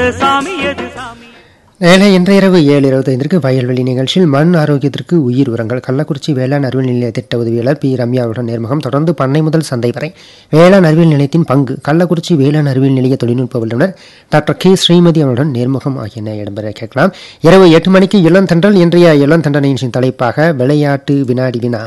சாமி எது சாமி நேரே இன்றைய இரவு ஏழு இருபத்தைந்திற்கு வயல்வெளி நிகழ்ச்சியில் மண் ஆரோக்கியத்திற்கு உயிர் உரங்கள் கள்ளக்குறிச்சி வேளாண் அறிவியல் நிலைய திட்ட உதவியாளர் பி ரம்யாவுடன் நேர்முகம் தொடர்ந்து பண்ணை முதல் சந்தை வரை வேளாண் அறிவியல் நிலையத்தின் பங்கு கள்ளக்குறிச்சி வேளாண் அறிவியல் நிலைய தொழில்நுட்ப வல்லுநர் டாக்டர் கே ஸ்ரீமதி அவருடன் நேர்முகம் ஆகியன இடம்பெற கேட்கலாம் இரவு எட்டு மணிக்கு இளந்தன்றல் இன்றைய இளந்தண்டல் நிகழ்ச்சியின் தலைப்பாக விளையாட்டு வினாடி வினா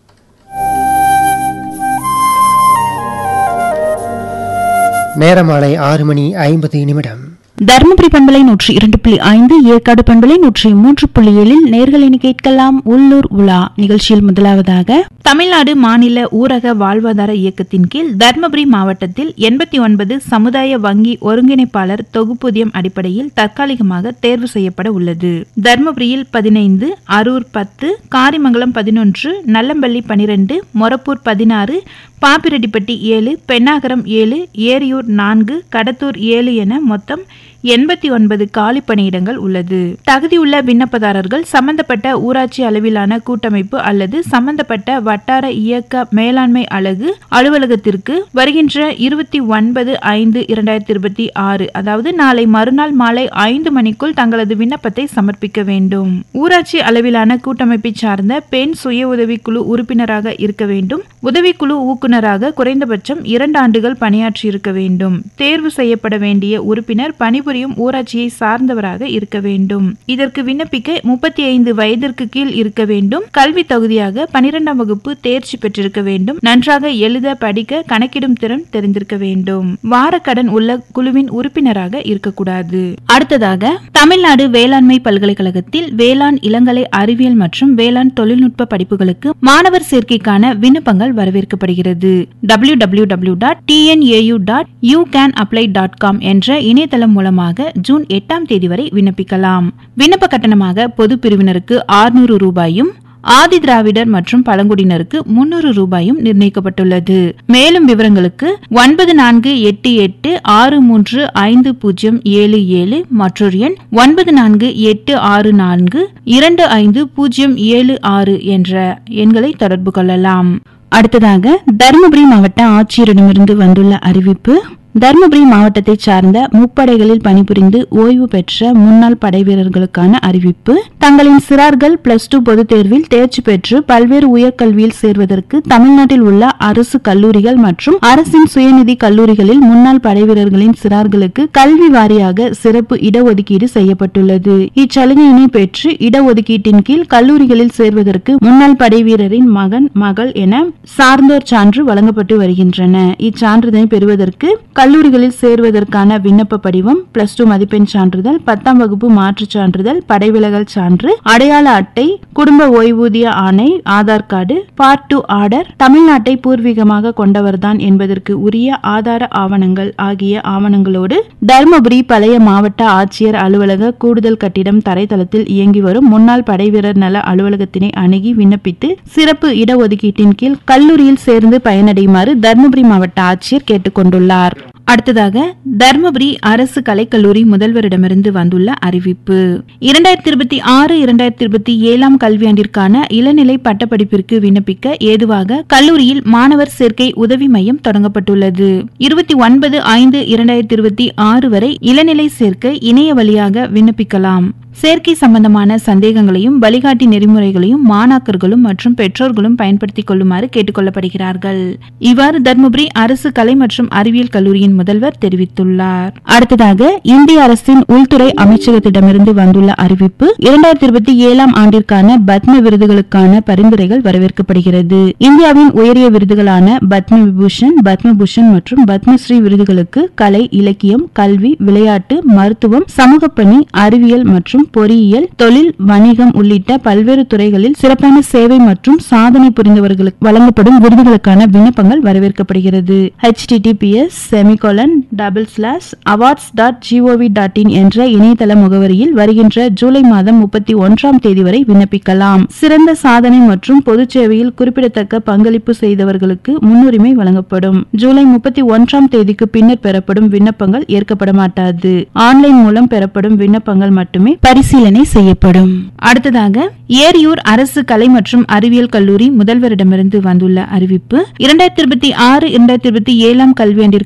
நேரமாலை ஆறு மணி ஐம்பது நிமிடம் தருமபுரி பண்பலை நூற்றி இரண்டு புள்ளி ஐந்து ஏற்காடு பண்பலை நூற்றி மூன்று புள்ளி ஏழில் நேர்களினி கேட்கலாம் உள்ளூர் உலா நிகழ்ச்சியில் முதலாவதாக தமிழ்நாடு மாநில ஊரக வாழ்வாதார இயக்கத்தின் கீழ் தருமபுரி மாவட்டத்தில் எண்பத்தி ஒன்பது சமுதாய வங்கி ஒருங்கிணைப்பாளர் தொகுப்பூதியம் அடிப்படையில் தற்காலிகமாக தேர்வு செய்யப்பட உள்ளது தருமபுரியில் பதினைந்து அரூர் பத்து காரிமங்கலம் பதினொன்று நல்லம்பள்ளி பனிரெண்டு மொரப்பூர் பதினாறு பாப்பிரெட்டிப்பட்டி ஏழு பெண்ணாகரம் ஏழு ஏரியூர் நான்கு கடத்தூர் ஏழு என மொத்தம் எண்பத்தி ஒன்பது காலி பணியிடங்கள் உள்ளது தகுதியுள்ள விண்ணப்பதாரர்கள் சம்பந்தப்பட்ட ஊராட்சி அளவிலான கூட்டமைப்பு அல்லது சம்பந்தப்பட்ட வட்டார இயக்க மேலாண்மை அலகு அலுவலகத்திற்கு வருகின்ற இருபத்தி ஒன்பது ஐந்து இரண்டாயிரத்தி இருபத்தி ஆறு அதாவது நாளை மறுநாள் மாலை ஐந்து மணிக்குள் தங்களது விண்ணப்பத்தை சமர்ப்பிக்க வேண்டும் ஊராட்சி அளவிலான கூட்டமைப்பை சார்ந்த பெண் சுய உதவிக்குழு உறுப்பினராக இருக்க வேண்டும் உதவிக்குழு ஊக்குனராக குறைந்தபட்சம் இரண்டு ஆண்டுகள் பணியாற்றியிருக்க வேண்டும் தேர்வு செய்யப்பட வேண்டிய உறுப்பினர் பணிபுரியும் ஊராட்சியை சார்ந்தவராக இருக்க வேண்டும் இதற்கு விண்ணப்பிக்க முப்பத்தி ஐந்து வயதிற்கு கீழ் இருக்க வேண்டும் கல்வி தகுதியாக பனிரெண்டாம் வகுப்பு தேர்ச்சி பெற்றிருக்க வேண்டும் நன்றாக எழுத படிக்க கணக்கிடும் திறன் தெரிந்திருக்க வேண்டும் வாரக்கடன் உள்ள குழுவின் உறுப்பினராக இருக்கக்கூடாது அடுத்ததாக தமிழ்நாடு வேளாண்மை பல்கலைக்கழகத்தில் வேளாண் இளங்கலை அறிவியல் மற்றும் வேளாண் தொழில்நுட்ப படிப்புகளுக்கு மாணவர் சேர்க்கைக்கான விண்ணப்பங்கள் வரவேற்கப்படுகிறது W W W dot TNAU dot you can apply dot com என்ற இணையதளம் மூலமாக ஜூன் எட்டாம் தேதி வரை விண்ணப்பிக்கலாம் விண்ணப்ப கட்டணமாக பொது பிரிவினருக்கு ஆறுநூறு ரூபாயும் ஆதி திராவிடர் மற்றும் பழங்குடியினருக்கு முன்னூறு ரூபாயும் நிர்ணயிக்கப்பட்டுள்ளது மேலும் விவரங்களுக்கு ஒன்பது நான்கு எட்டு எட்டு ஆறு மூன்று ஐந்து பூஜ்ஜியம் ஏழு ஏழு மற்றொரு எண் ஒன்பது நான்கு எட்டு ஆறு நான்கு இரண்டு ஐந்து பூஜ்ஜியம் ஏழு ஆறு என்ற எண்களை தொடர்பு கொள்ளலாம் அடுத்ததாக தருமபுரி மாவட்ட ஆட்சியரிடமிருந்து வந்துள்ள அறிவிப்பு தருமபுரி மாவட்டத்தை சார்ந்த முப்படைகளில் பணிபுரிந்து ஓய்வு பெற்ற முன்னாள் படை வீரர்களுக்கான அறிவிப்பு தங்களின் சிறார்கள் பிளஸ் டூ பொதுத் தேர்வில் தேர்ச்சி பெற்று பல்வேறு உயர்கல்வியில் சேர்வதற்கு தமிழ்நாட்டில் உள்ள அரசு கல்லூரிகள் மற்றும் அரசின் சுயநிதி கல்லூரிகளில் முன்னாள் படை வீரர்களின் சிறார்களுக்கு கல்வி வாரியாக சிறப்பு இடஒதுக்கீடு செய்யப்பட்டுள்ளது இச்சலுகையினை பெற்று இடஒதுக்கீட்டின் கீழ் கல்லூரிகளில் சேர்வதற்கு முன்னாள் படை வீரரின் மகன் மகள் என சார்ந்தோர் சான்று வழங்கப்பட்டு வருகின்றன இச்சான்றிதழை பெறுவதற்கு கல்லூரிகளில் சேர்வதற்கான விண்ணப்ப படிவம் பிளஸ் டூ மதிப்பெண் சான்றிதழ் பத்தாம் வகுப்பு மாற்றுச் சான்றிதழ் படைவிலகல் சான்று அடையாள அட்டை குடும்ப ஓய்வூதிய ஆணை Aadhaar card part two order தமிழ்நாட்டை பூர்வீகமாக கொண்டவர்தான் என்பதற்கு உரிய ஆதார ஆவணங்கள் ஆகிய ஆவணங்களோடு தருமபுரி பழைய மாவட்ட ஆட்சியர் அலுவலக கூடுதல் கட்டிடம் தரைத்தளத்தில் இயங்கி வரும் முன்னாள் படைவீரர் நல அலுவலகத்தினை அணுகி விண்ணப்பித்து சிறப்பு இடஒதுக்கீட்டின் கீழ் கல்லூரியில் சேர்ந்து பயனடையுமாறு தருமபுரி மாவட்ட ஆட்சியர் கேட்டுக் கொண்டுள்ளார் அடுத்ததாக தர்மபுரி அரசு கலைக்கல்லூரி முதல்வரிடமிருந்து வந்துள்ள அறிவிப்பு இரண்டாயிரத்தி இருபத்தி ஆறு இரண்டாயிரத்தி இருபத்தி ஏழாம் கல்வியாண்டிற்கான இளநிலை பட்டப்படிப்பிற்கு விண்ணப்பிக்க ஏதுவாக கல்லூரியில் மாணவர் சேர்க்கை உதவி மையம் தொடங்கப்பட்டுள்ளது இருபத்தி ஒன்பது ஐந்து இரண்டாயிரத்தி இருபத்தி ஆறு வரை இளநிலை சேர்க்கை இணைய வழியாக விண்ணப்பிக்கலாம் சேர்க்கை சம்பந்தமான சந்தேகங்களையும் வழிகாட்டி நெறிமுறைகளையும் மாணாக்கர்களும் மற்றும் பெற்றோர்களும் பயன்படுத்திக் கொள்ளுமாறு கேட்டுக்கொள்ளப்படுகிறார்கள் இவ்வாறு தர்மபுரி அரசு கலை மற்றும் அறிவியல் கல்லூரியின் முதல்வர் தெரிவித்துள்ளார் அடுத்ததாக இந்திய அரசின் உள்துறை அமைச்சகத்திடமிருந்து வந்துள்ள அறிவிப்பு இரண்டாயிரத்தி இருபத்தி ஏழாம் ஆண்டிற்கான பத்ம விருதுகளுக்கான பரிந்துரைகள் வரவேற்கப்படுகிறது இந்தியாவின் உயரிய விருதுகளான பத்ம விபூஷன் பத்மபூஷன் மற்றும் பத்மஸ்ரீ விருதுகளுக்கு கலை இலக்கியம் கல்வி விளையாட்டு மருத்துவம் சமூக பணி அறிவியல் மற்றும் பொறியியல் தொழில் வணிகம் உள்ளிட்ட பல்வேறு துறைகளில் சிறப்பான சேவை மற்றும் சாதனை புரிந்தவர்களுக்கு வழங்கப்படும் விருதுகளுக்கான விண்ணப்பங்கள் வரவேற்கப்படுகிறது https semicolon double slash awards dot gov dot in என்ற இணையதள முகவரியில் வருகின்ற ஜூலை மாதம் முப்பத்தி ஒன்றாம் தேதி வரை விண்ணப்பிக்கலாம் சிறந்த சாதனை மற்றும் பொது சேவையில் குறிப்பிடத்தக்க பங்களிப்பு செய்தவர்களுக்கு முன்னுரிமை வழங்கப்படும் ஜூலை முப்பத்தி ஒன்றாம் தேதிக்கு பின்னர் பெறப்படும் விண்ணப்பங்கள் ஏற்கப்பட மாட்டாது ஆன்லைன் மூலம் பெறப்படும் விண்ணப்பங்கள் மட்டுமே பரிசீலனை செய்யப்படும் அடுத்ததாக ஏரியூர் அரசு கலை மற்றும் அறிவியல் கல்லூரி முதல்வரிடமிருந்து வந்துள்ள அறிவிப்பு இரண்டாயிரத்தி இருபத்தி ஆறு இரண்டாயிரத்தி இருபத்தி ஏழாம் கல்வியாண்டிற்கு